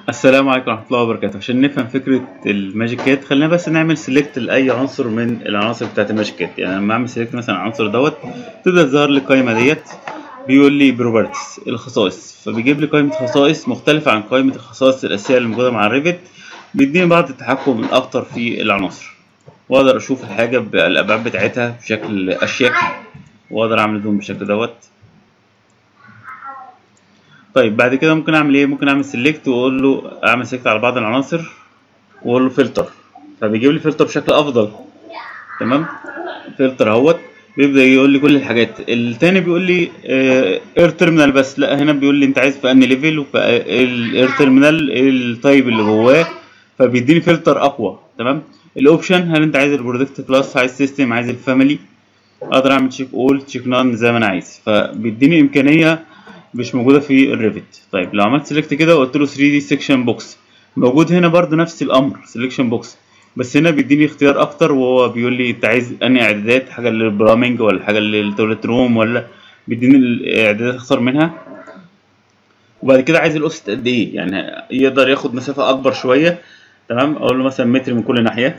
السلام عليكم ورحمة الله وبركاته عشان نفهم فكرة الماجيك كات خلينا بس نعمل سيلكت لأي عنصر من العناصر بتاعة الماجيك كات يعني لما أعمل سيلكت مثلا على العنصر دوت تبدأ تظهر لي القايمة ديت بيقول لي بروبرتيز الخصائص فبيجيب لي قائمة خصائص مختلفة عن قائمة الخصائص الأساسية اللي موجودة مع الريفت بيديني بعض التحكم الأكتر في العناصر وأقدر أشوف الحاجة بالأبعاد بتاعتها بشكل أشيك وأقدر أعمل زوم بالشكل دوت طيب بعد كده ممكن اعمل ايه ممكن اعمل سيلكت واقول له اعمل سيلكت على بعض العناصر واقول له فلتر فبيجيب لي فلتر بشكل افضل تمام فلتر اهوت بيبدا يقول لي كل الحاجات التاني بيقول لي اير تيرمينال بس لا هنا بيقول لي انت عايز في انهي ليفل الاير تيرمينال التايب اللي جواه فبيديني فلتر اقوى تمام الاوبشن هل انت عايز البرودكت كلاس عايز سيستم عايز الفاميلي اقدر اعمل تشيك اول تشيك نان زي ما انا عايز فبيديني امكانيه مش موجوده في الريفت طيب لو عملت سيلكت كده وقلت له 3 دي سيكشن بوكس موجود هنا برضو نفس الامر سيلكشن بوكس بس هنا بيديني اختيار اكتر وهو بيقول لي انت عايز انهي اعدادات حاجه للبرامنج ولا حاجه للتواليت روم ولا بيديني الاعدادات اختار منها وبعد كده عايز الاوفست قد ايه يعني يقدر ياخد مسافه اكبر شويه تمام اقول له مثلا متر من كل ناحيه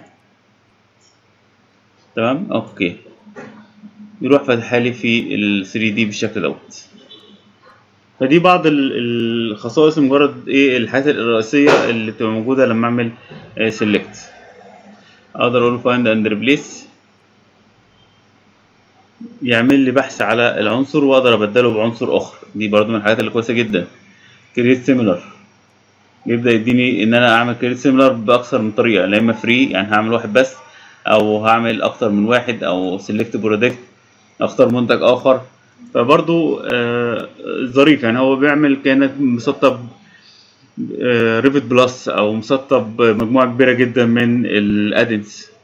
تمام اوكي يروح فاتحها لي في ال 3 دي بالشكل دوت فدي بعض الخصائص مجرد ايه الحاجات الرئيسيه اللي بتبقى موجوده لما اعمل سيلكت اقدر اقول فايند اند ريبليس يعمل لي بحث على العنصر واقدر ابدله بعنصر اخر دي برضو من الحاجات اللي كويسه جدا كريت سيميلر بيبدا يديني ان انا اعمل كريت سيميلر باكثر من طريقه لا اما فري يعني هعمل واحد بس او هعمل اكتر من واحد او سيلكت برودكت اختار منتج اخر فبرضو آه ظريف يعني هو بيعمل كانك مسطب آه ريفت بلس او مسطب مجموعه كبيره جدا من الادنس